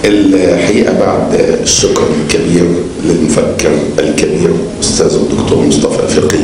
الحقيقه بعد الشكر الكبير للمفكر الكبير الاستاذ الدكتور مصطفى فقي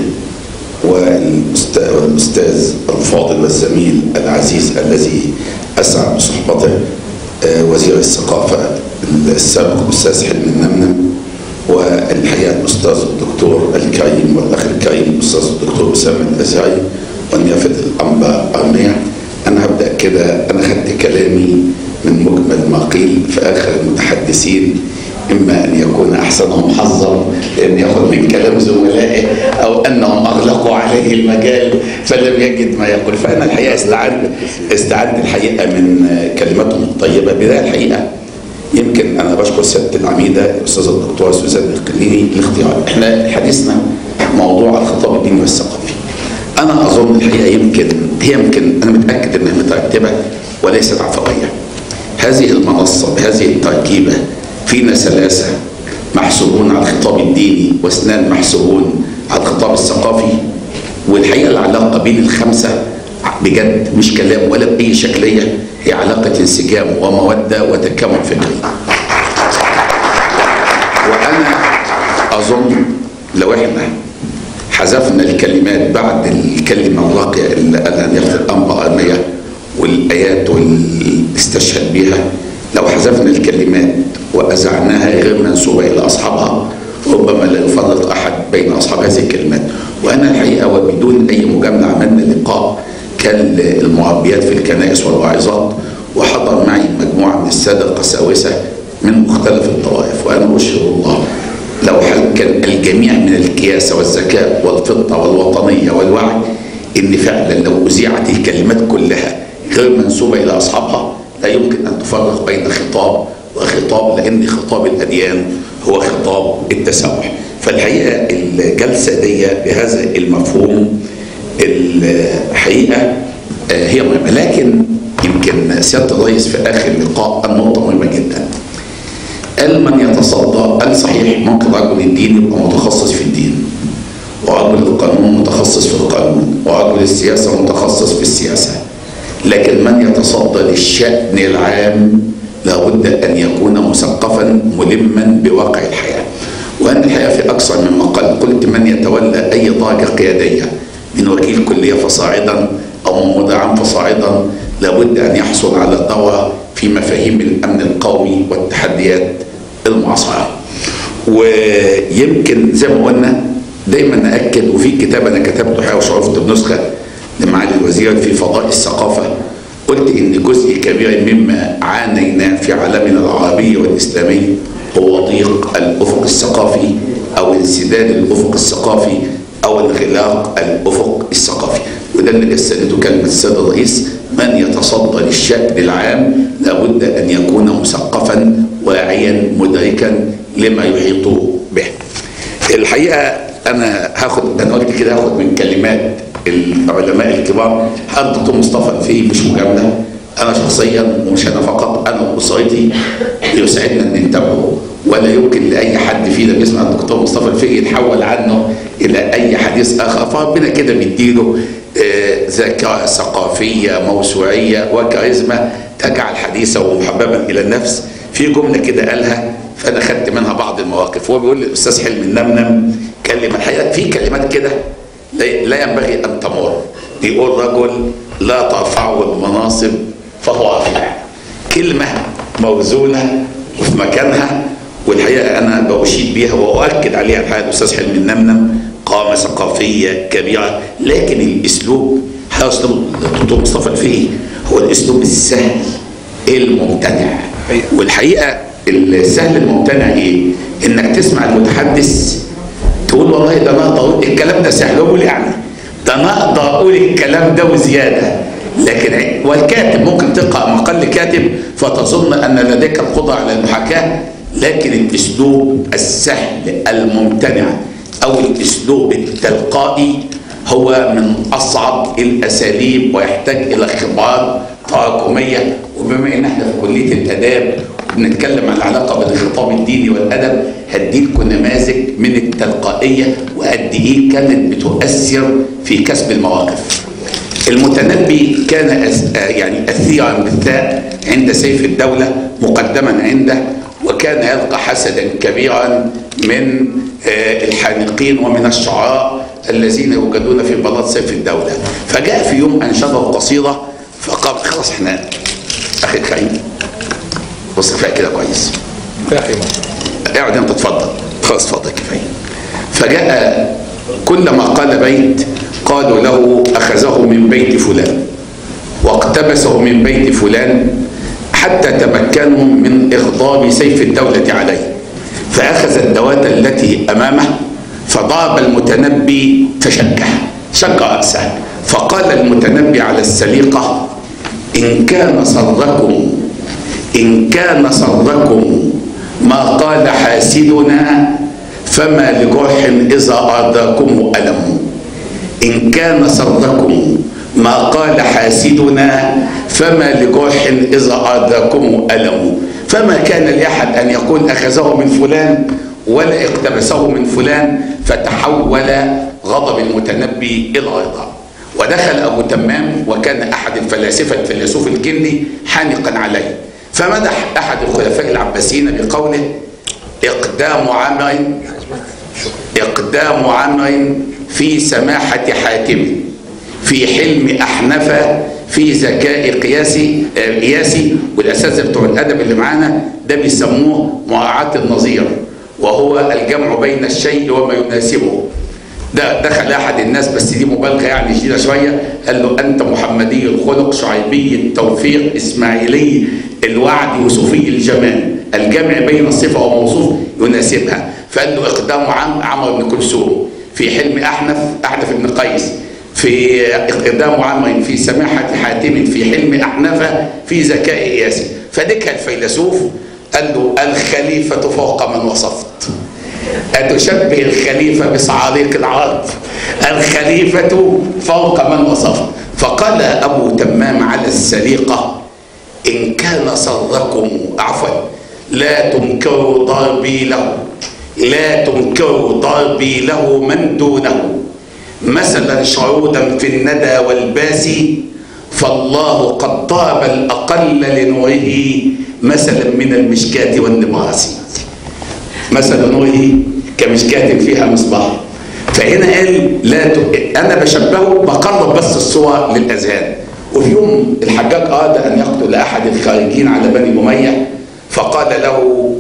والاستاذ الفاضل والزميل العزيز الذي اسعد بصحبته وزير الثقافه السابق الاستاذ حلمي النمنم والحقيقه الاستاذ الدكتور الكريم والاخ الكريم الاستاذ الدكتور اسامه الازهري ونيافه الانبا ارميا انا هبدا كده انا خدت كلامي من مجمل ما قيل في اخر المتحدثين اما ان يكون احسنهم حظا لان ياخذ من كلام زملائه او انهم اغلقوا عليه المجال فلم يجد ما يقول فانا الحقيقه استعد استعدت الحقيقه من كلماتهم الطيبه بذا الحقيقه يمكن انا بشكر سياده العميده الاستاذه الدكتوره سوزان القليلي الاختيار احنا حديثنا موضوع الخطاب الديني والثقافي انا اظن الحقيقه يمكن هي يمكن انا متاكد انها مترتبه وليست عفويه هذه المنصه بهذه التركيبه فينا ثلاثه محسوبون على الخطاب الديني واثنان محسوبون على الخطاب الثقافي والحقيقه العلاقه بين الخمسه بجد مش كلام ولا باي شكليه هي علاقه انسجام وموده وتكامل فكري. وانا اظن لو احنا حذفنا الكلمات بعد الكلمه الراقيه اللي قالها نيافه الانبا ارميه والايات واللي استشهد بها لو حذفنا الكلمات وازعناها غير منسوبه الى اصحابها ربما لا يفرق احد بين اصحاب هذه الكلمات وانا الحقيقه وبدون اي مجامله عملنا لقاء كان المربيات في الكنائس والواعظات وحضر معي مجموعه من الساده القساوسه من مختلف الطوائف وانا اشهد الله لو كان الجميع من الكياسه والذكاء والفطه والوطنيه والوعي ان فعلا لو اذيعت الكلمات كلها غير منسوبه الى اصحابها لا يمكن ان تفرق بين خطاب وخطاب لان خطاب الاديان هو خطاب التسامح فالحقيقه الجلسه دي بهذا المفهوم الحقيقه هي مهمه لكن يمكن سياده الرئيس في اخر اللقاء قال نقطه مهمه جدا قال من يتصدى قال صحيح ممكن رجل الدين يبقى متخصص في الدين ورجل القانون متخصص في القانون ورجل السياسه متخصص في السياسه لكن من يتصدى للشأن العام لابد أن يكون مثقفا ملما بواقع الحياة وأنا الحقيقة في أكثر من مقال قلت من يتولى أي درجة قيادية من وكيل كلية فصاعدا أو من مدعم فصاعدا لابد أن يحصل على دورة في مفاهيم الأمن القومي والتحديات المعاصرة ويمكن زي ما قلنا دايما نأكد وفي كتاب أنا كتبته حقيقة وشرفت بنسخة لمعالي الوزير في فضاء الثقافة قلت إن جزء كبير مما عانينا في عالمنا العربي والإسلامي هو ضيق الأفق الثقافي أو انسداد الأفق الثقافي أو انغلاق الأفق الثقافي وده اللي جسدته كلمة السيد الرئيس من يتصدى للشأن العام لابد أن يكون مثقفا واعيا مدركا لما يحيط به الحقيقة أنا هاخد أنا قلت كده هاخد من كلمات العلماء الكبار الدكتور مصطفى فيه مش مجامله انا شخصيا ومش انا فقط انا واسرتي يسعدنا ان نتابعه ولا يمكن لاي حد فينا بيسمع الدكتور مصطفى الفقي يتحول عنه الى اي حديث اخر فربنا كده بيديله ذاكره ثقافيه موسوعيه وكاريزما تجعل حديثه محببا الى النفس في جمله كده قالها فانا خدت منها بعض المواقف هو بيقول لي الاستاذ حلمي النمنم كلمه الحقيقه في كلمات كده لا ينبغي ان تمر يقول رجل لا ترفعه المناصب فهو رفيع كلمه موزونه وفي مكانها والحقيقه انا باشيد بيها واؤكد عليها الحقيقه الاستاذ حلمي النمنم قامه ثقافيه كبيره لكن الاسلوب اسلوب الدكتور مصطفى الفقي هو الاسلوب السهل الممتنع والحقيقه السهل الممتنع ايه؟ انك تسمع المتحدث تقول والله ده انا اقدر الكلام ده سهل اقول يعني ده انا اقدر اقول الكلام ده وزياده لكن والكاتب ممكن تقرا مقال كاتب فتظن ان لديك القدره على المحاكاه لكن الاسلوب السهل الممتنع او الاسلوب التلقائي هو من اصعب الاساليب ويحتاج الى خبرات تراكميه وبما ان احنا في كليه الاداب بنتكلم عن العلاقه بين الخطاب الديني والادب هديلكم نماذج من التلقائيه وقد ايه كانت بتؤثر في كسب المواقف. المتنبي كان أس- آه يعني أثيرا بالثاء عند سيف الدولة مقدما عنده وكان يلقى حسدا كبيرا من آه، الحانقين ومن الشعراء الذين يوجدون في بلاط سيف الدولة فجاء في يوم أنشده قصيدة فقال خلاص احنا أخي كريم بص كفاية كده كويس اقعد انت اتفضل خلاص اتفضل كفايه فجاء كلما قال بيت قالوا له اخذه من بيت فلان واقتبسه من بيت فلان حتى تمكنوا من اغضاب سيف الدوله عليه فاخذ الدوات التي امامه فضرب المتنبي فشكه شق راسه فقال المتنبي على السليقه ان كان صركم إن كان صركم ما قال حاسدنا فما لجرح إذا أرضاكم ألم إن كان صركم ما قال حاسدنا فما لجرح إذا أرضاكم ألم فما كان لأحد أن يقول أخذه من فلان ولا اقتبسه من فلان فتحول غضب المتنبي إلى رضا ودخل أبو تمام وكان أحد الفلاسفة الفيلسوف الجني حانقا عليه فمدح أحد الخلفاء العباسيين بقوله إقدام عمر إقدام عمر في سماحة حاتم في حلم أحنف في ذكاء قياسي آه، قياسي والأساتذة بتوع الأدب اللي معانا ده بيسموه مراعاة النظير وهو الجمع بين الشيء وما يناسبه ده دخل احد الناس بس دي مبالغه يعني شديده شويه قال له انت محمدي الخلق شعيبي التوفيق اسماعيلي الوعد يوسفي الجمال الجمع بين الصفه وموصوف يناسبها فقال له اقدام عم عمرو بن كلثوم في حلم احنف احنف بن قيس في اقدام عمرو في سماحه حاتم في حلم احنف في ذكاء اياسي فدك الفيلسوف قال له الخليفه فوق من وصفت أتشبه الخليفة بصعاليق العرب الخليفة فوق من وصف فقال أبو تمام على السليقة إن كان صركم عفوا لا تنكروا ضربي له لا تنكروا ضربي له من دونه مثلا شعودا في الندى والباسي فالله قد ضرب الأقل لنوره مثلا من المشكاة والنبراس مثلا نوره كمشكاة فيها مصباح فهنا قال لا ت... انا بشبهه بقرب بس الصور للاذهان وفي يوم الحجاج اراد ان يقتل احد الخارجين على بني اميه فقال له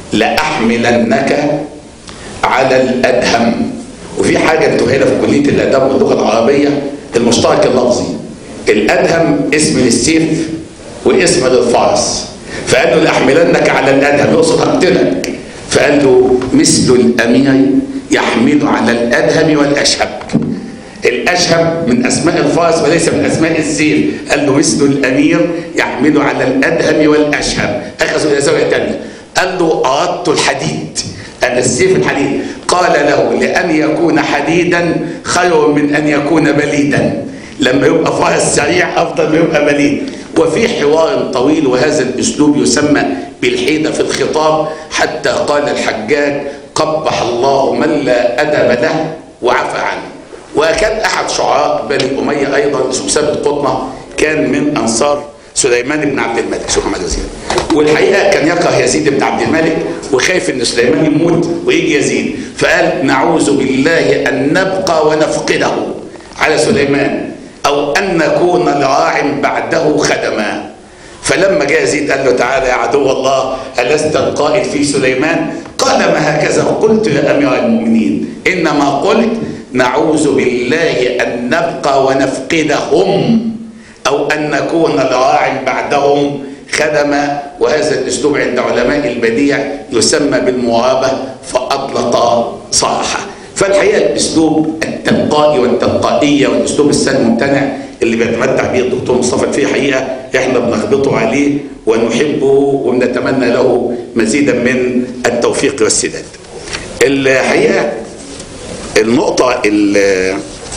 لاحملنك على الادهم وفي حاجه انتوا هنا في كليه الاداب واللغه العربيه المشترك اللفظي الادهم اسم للسيف واسم للفرس فقال له لاحملنك على الادهم يقصد اقتلك فقال له مثل الامير يحمل على الادهم والاشهب الاشهب من اسماء الفرس وليس من اسماء السيف قال له مثل الامير يحمل على الادهم والاشهب اخذوا الى زاويه ثانيه قال له اردت الحديد انا السيف الحديد قال له لان يكون حديدا خير من ان يكون بليدا لما يبقى فرس سريع افضل ما يبقى بليد وفي حوار طويل وهذا الاسلوب يسمى بالحيدة في الخطاب حتى قال الحجاج قبح الله من لا أدب له وعفى عنه وكان أحد شعراء بني أمية أيضا اسمه ثابت قطنة كان من أنصار سليمان بن عبد الملك شوف محمد وزير والحقيقة كان يكره يزيد بن عبد الملك وخايف ان سليمان يموت ويجي يزيد فقال نعوذ بالله أن نبقى ونفقده على سليمان أو أن نكون لراع بعده خدما فلما جاء يزيد قال له تعالى يا عدو الله ألست القائد في سليمان قال ما هكذا قلت يا أمير المؤمنين إنما قلت نعوذ بالله أن نبقى ونفقدهم أو أن نكون لراع بعدهم خدما وهذا الأسلوب عند علماء البديع يسمى بالموابة فأطلق صراحة فالحقيقة الأسلوب التلقائي والتلقائية والأسلوب السلم الممتنع اللي بيتمتع به الدكتور مصطفى في حقيقة احنا بنغبطه عليه ونحبه ونتمنى له مزيدا من التوفيق والسداد الحقيقة النقطة اللي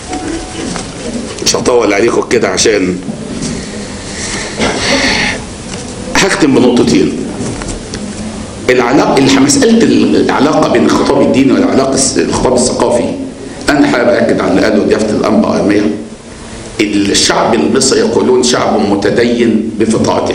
مش هطول عليكم كده عشان هختم بنقطتين العلاقة مسألة العلاقة بين الخطاب الديني والعلاقة الخطاب الثقافي أنا حابب أكد على اللي قاله ضيافة الأنبا أرمية الشعب المصري يقولون شعب متدين بفطرته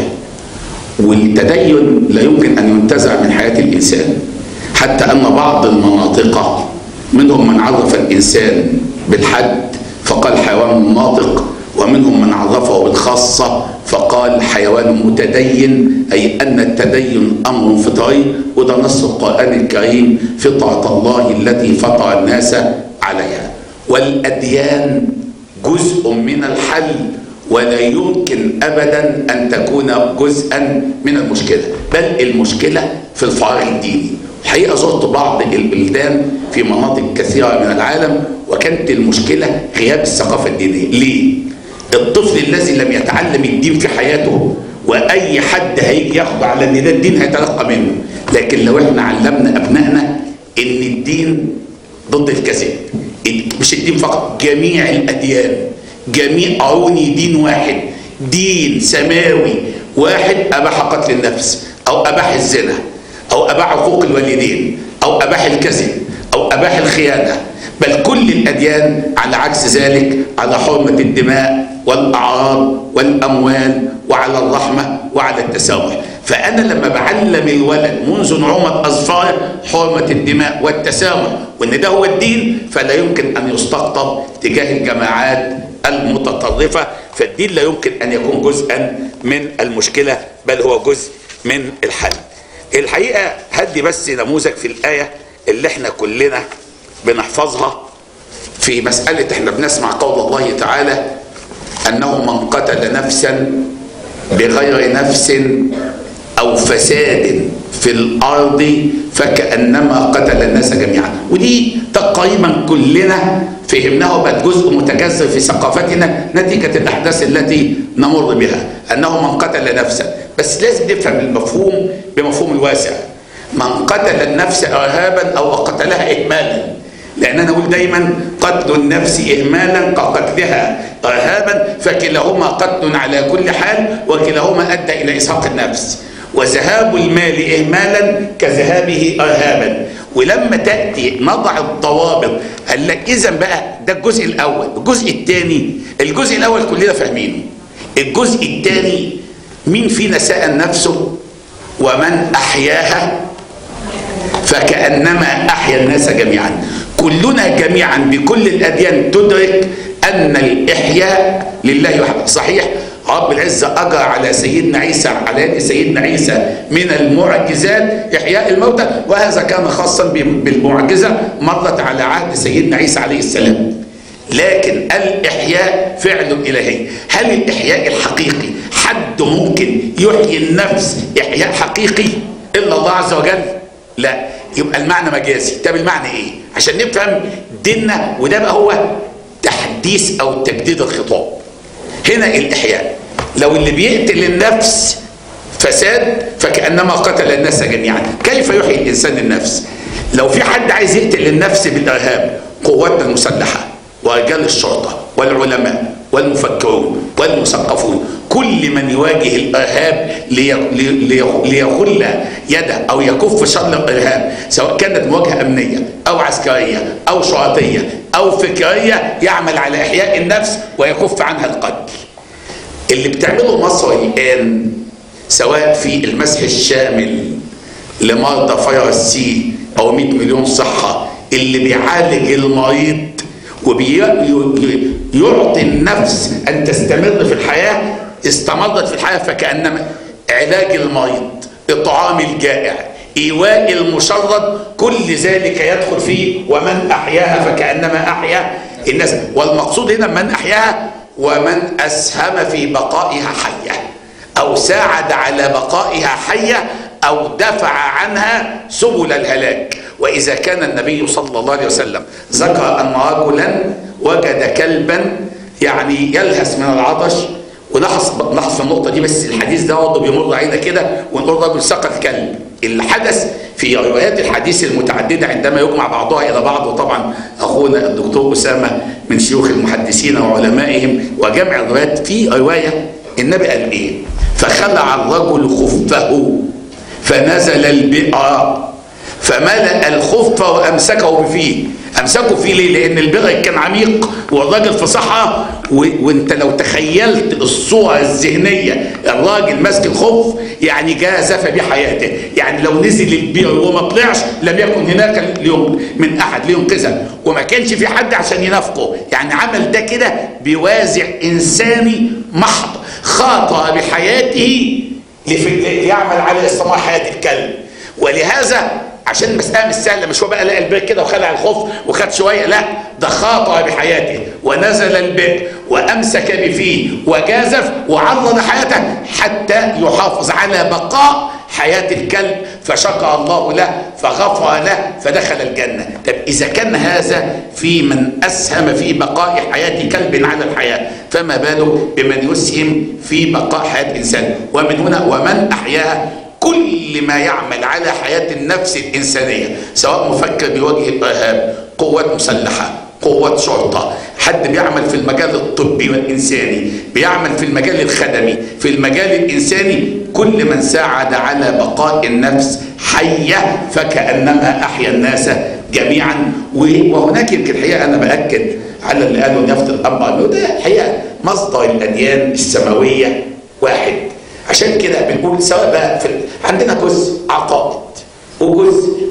والتدين لا يمكن ان ينتزع من حياه الانسان حتى ان بعض المناطق منهم من عرف الانسان بالحد فقال حيوان ناطق ومنهم من عرفه بالخاصه فقال حيوان متدين اي ان التدين امر فطري وده نص القران الكريم فطره الله التي فطر الناس عليها والاديان جزء من الحل ولا يمكن ابدا ان تكون جزءا من المشكله بل المشكله في الفراغ الديني الحقيقه زرت بعض البلدان في مناطق كثيره من العالم وكانت المشكله غياب الثقافه الدينيه ليه الطفل الذي لم يتعلم الدين في حياته واي حد هيجي ياخد على ان ده الدين هيتلقى منه لكن لو احنا علمنا ابنائنا ان الدين ضد الكذب مش الدين فقط جميع الاديان جميع اروني دين واحد دين سماوي واحد اباح قتل النفس او اباح الزنا او اباح حقوق الوالدين او اباح الكذب او اباح الخيانه بل كل الاديان على عكس ذلك على حرمه الدماء والاعراض والاموال وعلى الرحمه وعلى التسامح فانا لما بعلم الولد منذ نعومه اظفاره حرمه الدماء والتسامح وان ده هو الدين فلا يمكن ان يستقطب تجاه الجماعات المتطرفه فالدين لا يمكن ان يكون جزءا من المشكله بل هو جزء من الحل الحقيقه هدي بس نموذج في الايه اللي احنا كلنا بنحفظها في مساله احنا بنسمع قول الله تعالى انه من قتل نفسا بغير نفس او فساد في الارض فكانما قتل الناس جميعا ودي تقريبا كلنا فهمناها وبقت جزء متجذر في ثقافتنا نتيجه الاحداث التي نمر بها انه من قتل نفسا بس لازم نفهم المفهوم بمفهوم الواسع من قتل النفس ارهابا او قتلها اهمالا لان انا اقول دايما قتل النفس اهمالا كقتلها ارهابا فكلاهما قتل على كل حال وكلاهما ادى الى اسحاق النفس وذهاب المال اهمالا كذهابه ارهابا ولما تاتي نضع الضوابط قال لك اذا بقى ده الجزء الاول الجزء الثاني الجزء الاول كلنا فاهمينه الجزء الثاني مين فينا سأل نفسه ومن احياها فكانما احيا الناس جميعا كلنا جميعا بكل الاديان تدرك ان الاحياء لله وحده صحيح رب العزة أجرى على سيدنا عيسى على يد سيدنا عيسى من المعجزات إحياء الموتى وهذا كان خاصا بالمعجزة مرت على عهد سيدنا عيسى عليه السلام لكن الإحياء فعل إلهي هل الإحياء الحقيقي حد ممكن يحيي النفس إحياء حقيقي إلا الله عز وجل لا يبقى المعنى مجازي طب المعنى إيه عشان نفهم ديننا وده بقى هو تحديث أو تجديد الخطاب هنا الإحياء لو اللي بيقتل النفس فساد فكأنما قتل الناس جميعا كيف يحيي الإنسان النفس لو في حد عايز يقتل النفس بالإرهاب قواتنا المسلحة ورجال الشرطة والعلماء والمفكرون والمثقفون كل من يواجه الارهاب ليغل يده او يكف شر الارهاب سواء كانت مواجهه امنيه او عسكريه او شرطيه او فكريه يعمل على احياء النفس ويكف عنها القتل. اللي بتعمله مصر الان سواء في المسح الشامل لمرضى فيروس سي او 100 مليون صحه اللي بيعالج المريض وبيعطي النفس ان تستمر في الحياه استمرت في الحياه فكانما علاج المريض اطعام الجائع ايواء المشرد كل ذلك يدخل فيه ومن احياها فكانما احيا الناس والمقصود هنا من احياها ومن اسهم في بقائها حيه او ساعد على بقائها حيه او دفع عنها سبل الهلاك واذا كان النبي صلى الله عليه وسلم ذكر ان رجلا وجد كلبا يعني يلهث من العطش ونحص نحص في النقطه دي بس الحديث ده برضه بيمر علينا كده ونقول رجل سقط كلب اللي حدث في روايات الحديث المتعدده عندما يجمع بعضها الى بعض وطبعا اخونا الدكتور اسامه من شيوخ المحدثين وعلمائهم وجمع الروايات في روايه النبي قال ايه؟ فخلع الرجل خفه فنزل البئر فملأ الخف وامسكه بفيه امسكه فيه ليه؟ لان البغي كان عميق والراجل في صحراء و... وانت لو تخيلت الصوره الذهنيه الراجل ماسك الخف يعني جازف بحياته يعني لو نزل البئر وما طلعش لم يكن هناك اليوم من احد لينقذه وما كانش في حد عشان ينافقه يعني عمل ده كده بوازع انساني محض خاطر بحياته ليعمل على استمرار حياه الكلب ولهذا عشان المسألة مش سهلة مش هو بقى لقى البئر كده وخلع الخوف وخد شوية لا ده خاطر بحياته ونزل البئر وأمسك بفيه وجازف وعرض حياته حتى يحافظ على بقاء حياة الكلب فشكر الله له فغفر له فدخل الجنة طب إذا كان هذا في من أسهم في بقاء حياة كلب على الحياة فما باله بمن يسهم في بقاء حياة إنسان ومن هنا ومن أحياها كل ما يعمل على حياة النفس الإنسانية سواء مفكر بوجه الإرهاب قوات مسلحة قوات شرطة حد بيعمل في المجال الطبي والإنساني بيعمل في المجال الخدمي في المجال الإنساني كل من ساعد على بقاء النفس حية فكأنما أحيا الناس جميعا وهناك يمكن الحقيقة أنا بأكد على اللي قالوا نفط الأمر أنه ده الحقيقة مصدر الأديان السماوية واحد عشان كده بنقول سواء بقى في عندنا جزء عقائد وجزء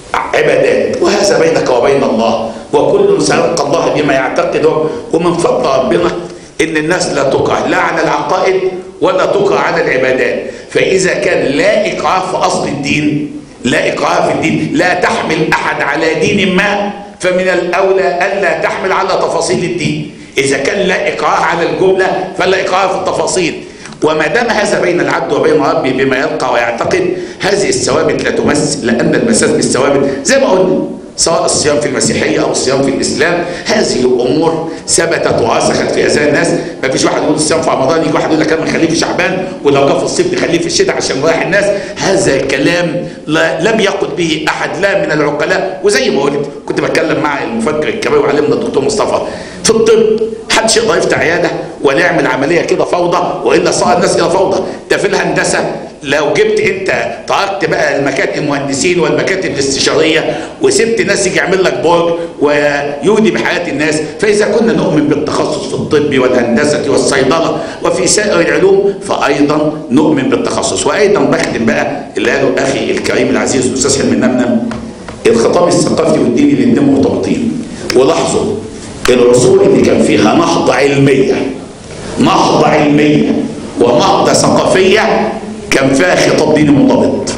عبادات وهذا بينك وبين الله وكل سيلقى الله بما يعتقده ومن فضل ربنا ان الناس لا تكره لا على العقائد ولا تكره على العبادات فاذا كان لا اكراه في اصل الدين لا اكراه في الدين لا تحمل احد على دين ما فمن الاولى الا تحمل على تفاصيل الدين اذا كان لا اكراه على الجمله فلا اكراه في التفاصيل وما دام هذا بين العبد وبين ربه بما يلقى ويعتقد هذه الثوابت لا تمس لان المساس بالثوابت زي ما قلنا سواء الصيام في المسيحيه او الصيام في الاسلام هذه امور ثبتت ورسخت في اذهان الناس ما فيش واحد يقول الصيام في رمضان يجي واحد يقول لك انا نخليه في شعبان ولو جه في الصيف نخليه في الشتاء عشان نريح الناس هذا كلام لا لم يقل به احد لا من العقلاء وزي ما قلت كنت بتكلم مع المفكر الكبير وعلمنا الدكتور مصطفى في الطب محدش يقدر يفتح عياده ولا يعمل عمليه كده فوضى والا صار الناس الى فوضى ده في الهندسه لو جبت انت تركت بقى المكاتب المهندسين والمكاتب الاستشاريه وسبت ناس يجي يعمل لك برج ويودي بحياه الناس فاذا كنا نؤمن بالتخصص في الطب والهندسه والصيدله وفي سائر العلوم فايضا نؤمن بالتخصص وايضا بختم بقى اللي قاله اخي الكريم العزيز الاستاذ حلمي النمنم الخطاب الثقافي والديني الاثنين مرتبطين ولاحظوا العصور اللي كان فيها نهضة علمية نهضة علمية ونهضة ثقافية كان فيها خطاب ديني منضبط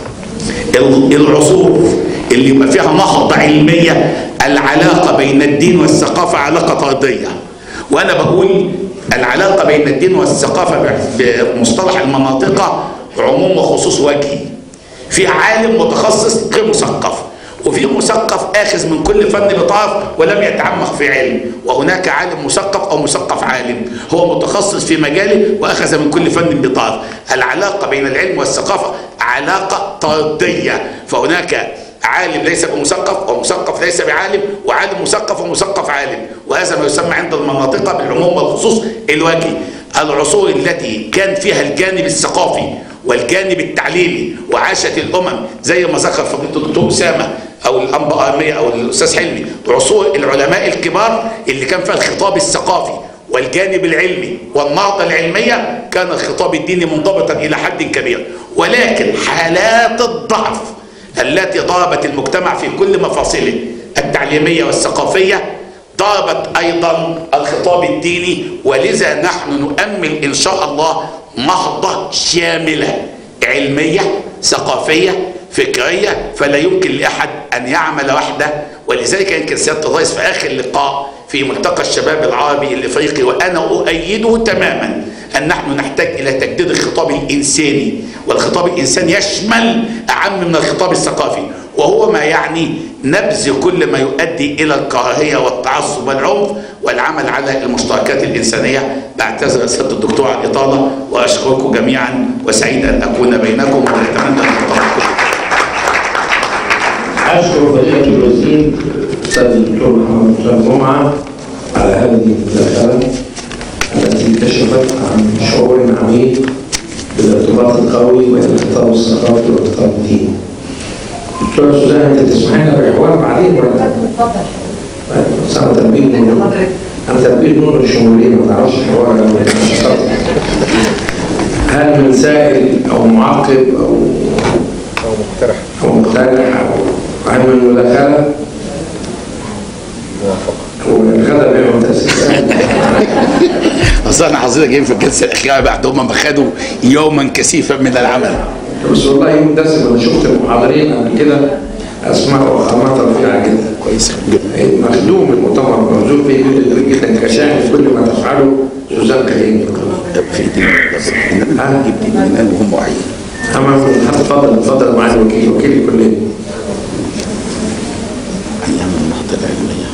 العصور اللي يبقى فيها نهضة علمية العلاقة بين الدين والثقافة علاقة طردية وأنا بقول العلاقة بين الدين والثقافة بمصطلح المناطق عموم وخصوص وجهي في عالم متخصص غير مثقف وفي مثقف اخذ من كل فن بطرف ولم يتعمق في علم وهناك عالم مثقف او مثقف عالم هو متخصص في مجاله واخذ من كل فن بطرف العلاقه بين العلم والثقافه علاقه طرديه فهناك عالم ليس بمثقف ومثقف ليس بعالم وعالم مثقف ومثقف عالم وهذا ما يسمى عند المناطق بالعموم والخصوص الوجهي العصور التي كان فيها الجانب الثقافي والجانب التعليمي وعاشت الامم زي ما ذكر فضيله الدكتور اسامه او الانبا ارميه او الاستاذ حلمي عصور العلماء الكبار اللي كان فيها الخطاب الثقافي والجانب العلمي والنهضه العلميه كان الخطاب الديني منضبطا الى حد كبير ولكن حالات الضعف التي ضربت المجتمع في كل مفاصله التعليميه والثقافيه ضربت ايضا الخطاب الديني ولذا نحن نؤمل ان شاء الله نهضه شامله علميه ثقافيه فكريه فلا يمكن لاحد ان يعمل وحده ولذلك يمكن سياده الرئيس في اخر لقاء في ملتقى الشباب العربي الافريقي وانا اؤيده تماما ان نحن نحتاج الى تجديد الخطاب الانساني والخطاب الانساني يشمل اعم من الخطاب الثقافي وهو ما يعني نبذ كل ما يؤدي الى الكراهيه والتعصب والعنف والعمل على المشتركات الانسانيه بعتذر سياده الدكتور على الاطاله واشكركم جميعا وسعيد ان اكون بينكم ونتمنى ان نتفق أشكر فضيلة الوزير الأستاذ الدكتور محمد حسام جمعة على هذه المداخلة التي كشفت عن شعور عميق بالارتباط القوي بين الخطاب الثقافي والخطاب الديني. دكتورة سوزان انت تسمحي لنا بالحوار بعدين ولا اتفضل بس انا تنبيه نور حضرتك انا تنبيه نور الشموليه ما تعرفش الحوار ولا مش شرط. هل من سائل او معقب او او مقترح او مقترح او هل من مداخله موافقه والغدا بيعمل تاسيس اصل احنا حظنا جايين في الجلسه الاخيره بعد هم ما خدوا يوما كثيفا من العمل بس والله يوم دسم انا شفت المحاضرين قبل كده اسماء وخامات رفيعه جدا كويس جدا مخدوم المؤتمر موجود فيه جدا جدا كشاهد كل ما تفعله سوزان كريم طب في دي ها؟ جبت دي من قلب هم وعيين اما اتفضل اتفضل معالي الوكيل وكيل الكليه ايام النهضه العلميه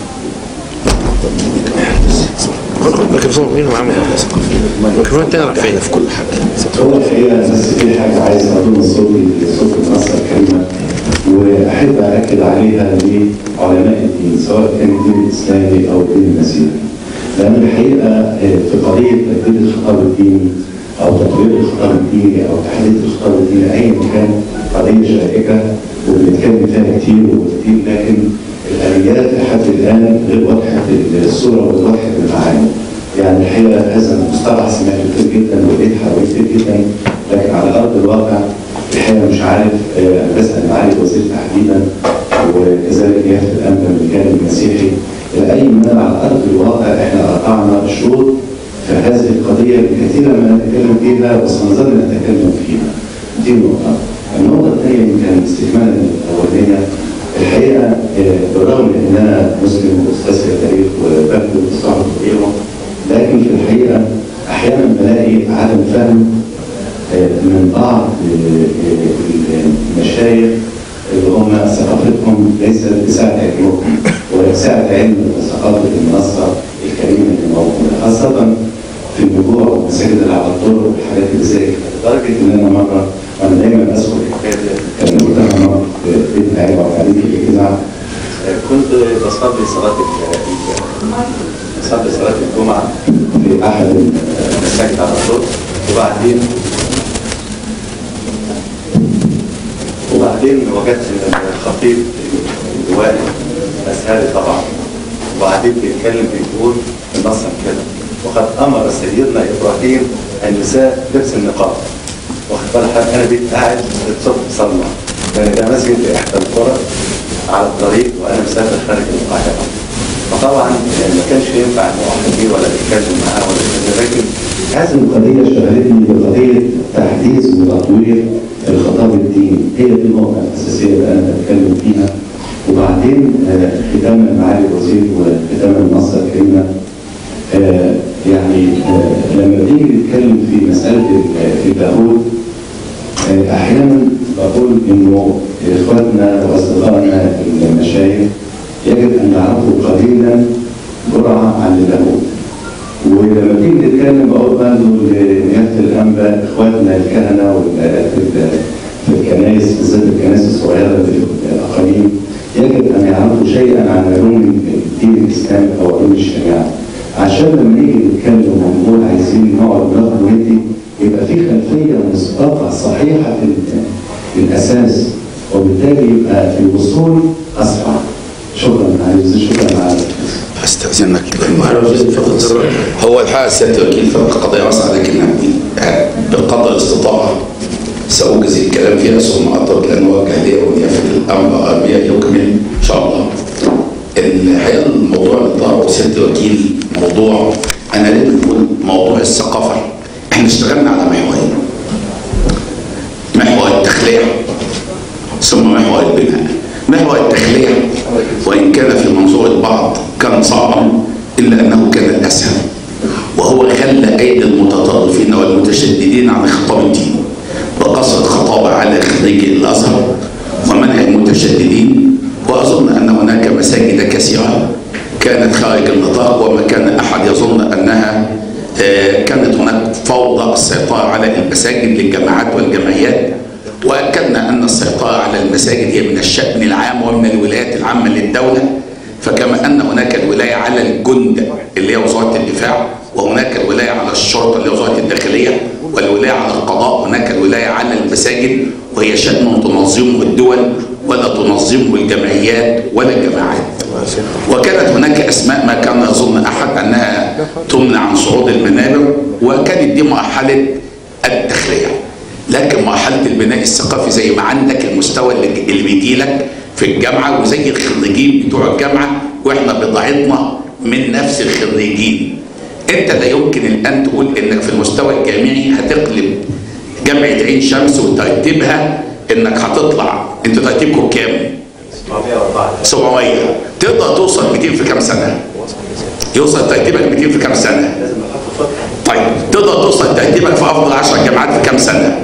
الميكروفون مين معاه الميكروفون التاني راح فين؟ في كل حاجه هو الحقيقه بس في حاجه عايز اضم صوتي لصوت النصر الكريمه واحب اكد عليها لعلماء الدين سواء كان الدين الاسلامي او الدين المسيحي. لان الحقيقه آه، في قضيه تجديد الخطاب الديني او تطوير الخطاب الديني او تحديث الخطاب الديني ايا كان قضيه شائكه وبنتكلم فيها كتير وكتير لكن الاليات لحد الان غير واضحه الصوره وواضحه المعاني. يعني الحقيقه هذا المصطلح سمعته كتير جدا ولقيت حواليه كتير جدا لكن على ارض الواقع الحقيقه مش عارف آه، بسال معالي الوزير تحديدا وكذلك يافت الامن الامريكاني المسيحي الى اي مدى على ارض الواقع احنا قطعنا شروط في هذه القضيه كثيرا ما نتكلم فيها وسنظل نتكلم فيها. دي نقطه. النقطه الثانيه يمكن استكمالا الاولانيه الحقيقه آه، بالرغم من ان انا مسلم واستاذ في التاريخ وبكتب صحف وغيره لكن في الحقيقه احيانا بلاقي عدم فهم آه، من بعض آه، آه، المشايخ اللي هم ثقافتهم ليست بسعه علمهم وسعه علم ثقافه المنصه الكريمه اللي موجوده خاصه في النجوع والمساجد اللي على الطرق والحاجات اللي زي كده لدرجه ان انا مره وانا دايما اذكر الحكايه دي كان قلتها مره في بيت نعيم وقاعدين في الاجتماع كنت بصلي صلاة ال- بصلي صلاة الجمعة في احد مساجد على طول وبعدين وبعدين وجدت ان الخطيب اللوائي أزهري طبعا وبعدين بيتكلم بيقول النصر كده وقد امر سيدنا ابراهيم النساء لبس النقاب واخد بالك حضرتك؟ انا بقيت قاعد الصبح بصلى لان ده مسجد في احدى القرى على الطريق وانا مسافر خارج القاهره فطبعا ما كانش ينفع ان احد ولا نتكلم معاه ولا كده لكن هذه القضية شغلتني بقضية تحديث وتطوير الخطاب الديني هي دي النقطة الأساسية اللي أنا بتكلم فيها وبعدين آه، ختاما معالي الوزير وختاما النصر الكريمة آه، يعني آه، لما بنيجي نتكلم في مسألة ال- اللاهوت آه، أحيانا بقول إنه إخواتنا وأصدقائنا المشايخ يجب أن يعرفوا قليلا جرعة عن اللاهوت ولما بنيجي نتكلم بقول برضه لنيافه الانباء اخواتنا الكهنه والآلات في في الكنائس بالذات الكنائس الصغيره اللي في الاقاليم يجب ان يعرفوا شيئا عن علوم الدين الاسلامي او علوم الشريعه عشان لما نيجي نتكلم ونقول عايزين نقعد ناخد وندي يبقى في خلفيه مسبقه صحيحه في ال- في الاساس وبالتالي يبقى الوصول اسرع شكرا على شكرا على استاذنك معالي الوزير اتفضل دلوقتي هو الحقيقه سياده الوكيل في قضيه واسعه لكن بقدر الاستطاعه ساوجز الكلام فيها ثم اترك لان وجه لي ونيافه الامر يكمل ان شاء الله. الحقيقه الموضوع اللي طرحه سياده الوكيل موضوع انا ليه بنقول موضوع الثقافه احنا اشتغلنا على محورين محور التخليع ثم محور البناء محور التخليع وإن كان في منظور البعض كان صعبا إلا أنه كان الأسهل وهو غل أيدي المتطرفين والمتشددين عن خطاب الدين وقصر الخطابة على خريج الأزهر ومنع المتشددين وأظن أن هناك مساجد كثيرة كانت خارج النطاق وما كان أحد يظن أنها آه، كانت هناك فوضى السيطرة على المساجد للجماعات والجمعيات واكدنا ان السيطره على المساجد هي من الشان العام ومن الولايات العامه للدوله فكما ان هناك الولايه على الجند اللي هي وزاره الدفاع وهناك الولايه على الشرطه اللي هي وزاره الداخليه والولايه على القضاء هناك الولايه على المساجد وهي شان تنظمه الدول ولا تنظمه الجمعيات ولا الجماعات وكانت هناك اسماء ما كان يظن احد انها تمنع عن صعود المنابر وكانت دي مرحله التخليه لكن مرحله البناء الثقافي زي ما عندك المستوى اللي اللي بيجي لك في الجامعه وزي الخريجين بتوع الجامعه واحنا بضاعتنا من نفس الخريجين انت لا يمكن الان تقول انك في المستوى الجامعي هتقلب جامعه عين شمس وترتيبها انك هتطلع انت ترتيبكم كام؟ 704 700 تقدر توصل 200 في كام سنه؟ يوصل ترتيبك 200 في كام سنه؟ لازم نحط خطه طيب تقدر توصل ترتيبك في افضل 10 جامعات في كام سنه؟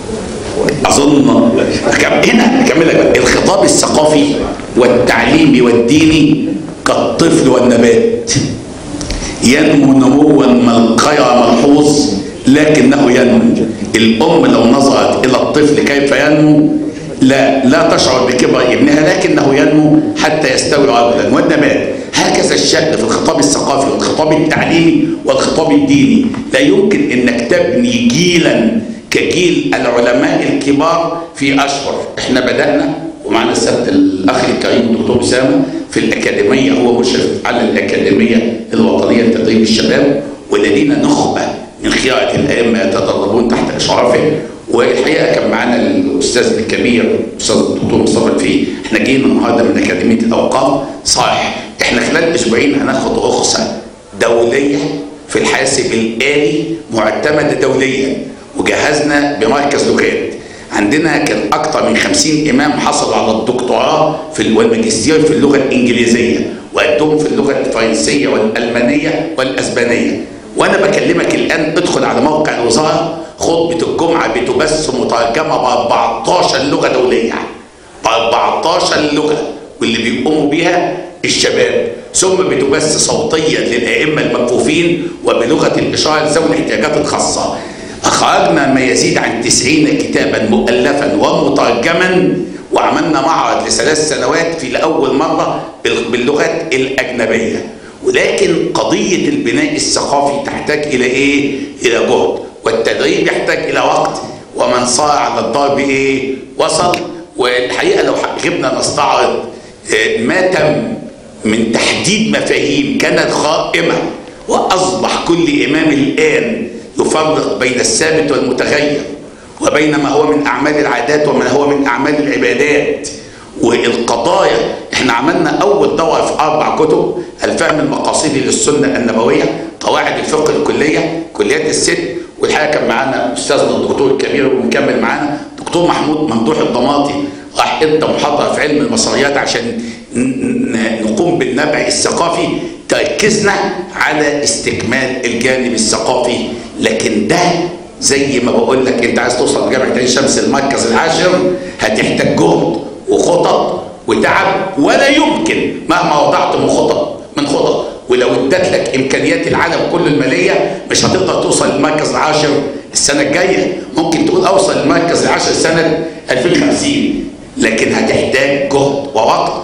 اظن كم هنا اكمل لك بقى. الخطاب الثقافي والتعليمي والديني كالطفل والنبات ينمو نموا ملقيا ملحوظ لكنه ينمو الام لو نظرت الى الطفل كيف ينمو لا لا تشعر بكبر ابنها لكنه ينمو حتى يستوي رجلا والنبات هكذا الشأن في الخطاب الثقافي والخطاب التعليمي والخطاب الديني لا يمكن انك تبني جيلا كجيل العلماء الكبار في اشهر احنا بدانا ومعنا السبت الاخ الكريم الدكتور اسامه في الاكاديميه هو مشرف على الاكاديميه الوطنيه لتدريب الشباب ولدينا نخبه من خيره الائمه يتدربون تحت اشرافه والحقيقه كان معانا الاستاذ الكبير الاستاذ الدكتور مصطفى الفقي احنا جينا النهارده من اكاديميه الاوقاف صحيح احنا خلال اسبوعين هناخد رخصه دوليه في الحاسب الالي معتمده دوليا وجهزنا بمركز لغات عندنا كان اكثر من 50 امام حصلوا على الدكتوراه في والماجستير في اللغه الانجليزيه وقدهم في اللغه الفرنسيه والالمانيه والاسبانيه وانا بكلمك الان ادخل على موقع الوزاره خطبه الجمعه بتبث مترجمه ب 14 لغه دوليه ب 14 لغه واللي بيقوموا بيها الشباب ثم بتبث صوتيا للائمه المكفوفين وبلغه الاشاره ذوي الاحتياجات الخاصه أخرجنا ما يزيد عن تسعين كتابا مؤلفا ومترجما وعملنا معرض لثلاث سنوات في لأول مرة باللغات الأجنبية ولكن قضية البناء الثقافي تحتاج إلى إيه؟ إلى جهد والتدريب يحتاج إلى وقت ومن صار على الضرب إيه؟ وصل والحقيقة لو جبنا نستعرض ما تم من تحديد مفاهيم كانت قائمة وأصبح كل إمام الآن يفرق بين الثابت والمتغير وبين ما هو من اعمال العادات وما هو من اعمال العبادات والقضايا احنا عملنا اول دوره في اربع كتب الفهم المقاصدي للسنه النبويه قواعد الفقه الكليه كليات الست والحقيقه كان معانا استاذنا الدكتور الكبير ومكمل معانا دكتور محمود ممدوح الضماطي راح ادى محاضره في علم المصريات عشان نقوم بالنبع الثقافي تركزنا على استكمال الجانب الثقافي لكن ده زي ما بقول لك انت عايز توصل لجامعه عين شمس المركز العاشر هتحتاج جهد وخطط وتعب ولا يمكن مهما وضعت من خطط من خطط ولو ادت لك امكانيات العالم كله الماليه مش هتقدر توصل للمركز العاشر السنه الجايه ممكن تقول اوصل للمركز العاشر سنه 2050 لكن هتحتاج جهد ووقت